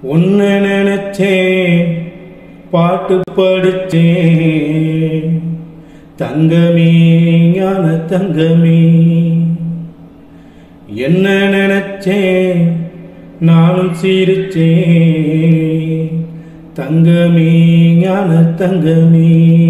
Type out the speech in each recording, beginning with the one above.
உன்னை நினைச்சேன் பாட்டு படிச்சேன் தங்கமே ஞான தங்கமே என்ன நினைச்சேன் நானும் சிரிச்சேன் தங்கமே ஞான தங்கமே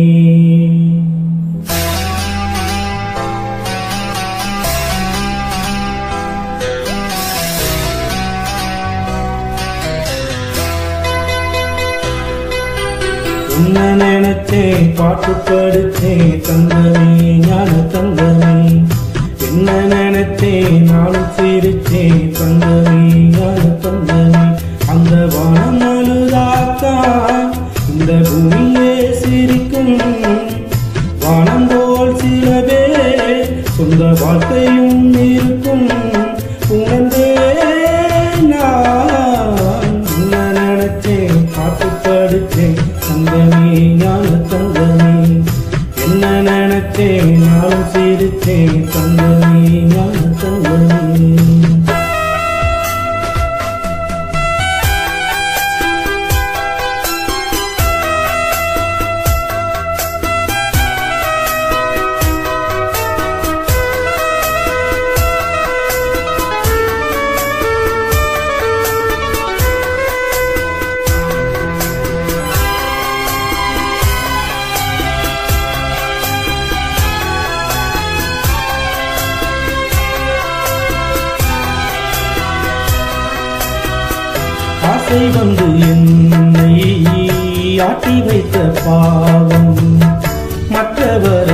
உன்னை நினைச்சேன் பாட்டு படிச்சேன் தங்கமே ஞான தங்கமே என்ன நினைச்சேன் நானும் சிரிச்சேன் தங்கமே ஞான தங்கமே அந்த வானம் அழுதாத்தா இந்த பூமியே சிரிக்கும் வானம் போல் சில பேர் சொந்த வாழ்க்கையும் இருக்கும் உணர்ந்தே நான் உன்னை நினைச்சேன் பாட்டு படிச்சேன் தங்கமே ஞான தங்கமே என்ன நினைச்சேன் நானும் சிரிச்சேன் தங்கமே ஞான தங்கமே ஆசை வந்து என்னை ஆட்டி வைத்த பாவம் மற்றவர்